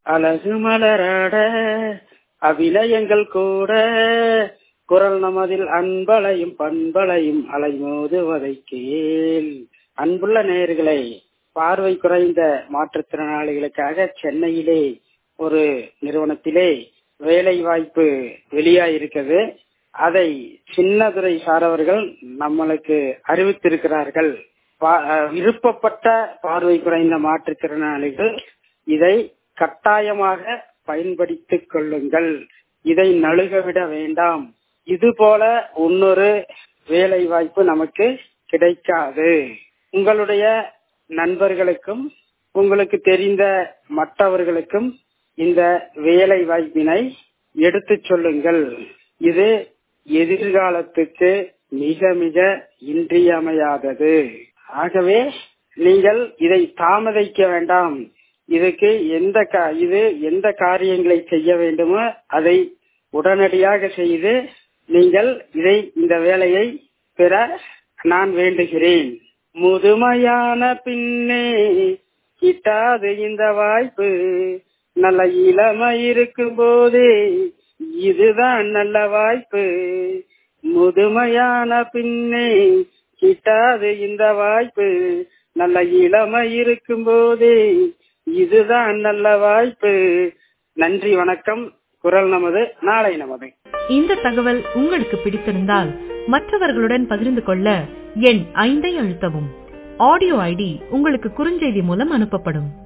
அழகு மலராட அபிநயங்கள் கூட குரல் நமதில் அன்பலையும் பண்பலையும் அலைமோதுவதை கேள் அன்புள்ள நேயர்களை பார்வை குறைந்த மாற்றுத்திறனாளிகளுக்காக சென்னையிலே ஒரு நிறுவனத்திலே வேலை வாய்ப்பு வெளியாயிருக்கிறது அதை சின்னதுரை சாரவர்கள் நம்மளுக்கு அறிவித்திருக்கிறார்கள் விருப்பப்பட்ட பார்வை குறைந்த மாற்றுத்திறனாளிகள் இதை கட்டாயமாக பயன்படுத்திக் கொள்ளுங்கள் இதை நழுகவிட வேண்டாம் இது போல இன்னொரு வேலை வாய்ப்பு நமக்கு கிடைக்காது உங்களுடைய நண்பர்களுக்கும் உங்களுக்கு தெரிந்த மற்றவர்களுக்கும் இந்த வேலை வாய்ப்பினை எடுத்து சொல்லுங்கள் இது எதிர்காலத்துக்கு மிக மிக இன்றியமையாதது ஆகவே நீங்கள் இதை தாமதிக்க வேண்டாம் இதுக்கு எந்த இது எந்த காரியங்களை செய்ய வேண்டுமோ அதை உடனடியாக செய்து நீங்கள் இதை இந்த வேலையை பெற நான் வேண்டுகிறேன் முதுமையான பின்னே கிட்டாது இந்த வாய்ப்பு நல்ல இளமை இருக்கும் போதே இதுதான் நல்ல வாய்ப்பு முதுமையான பின்னே கிட்டாது இந்த வாய்ப்பு நல்ல இளமை இருக்கும் போதே இதுதான் நல்ல வாய்ப்பு நன்றி வணக்கம் குரல் நமது நாளை நமது இந்த தகவல் உங்களுக்கு பிடித்திருந்தால் மற்றவர்களுடன் பகிர்ந்து கொள்ள எண் ஐந்தை அழுத்தவும் ஆடியோ ஐடி உங்களுக்கு குறுஞ்செய்தி மூலம் அனுப்பப்படும்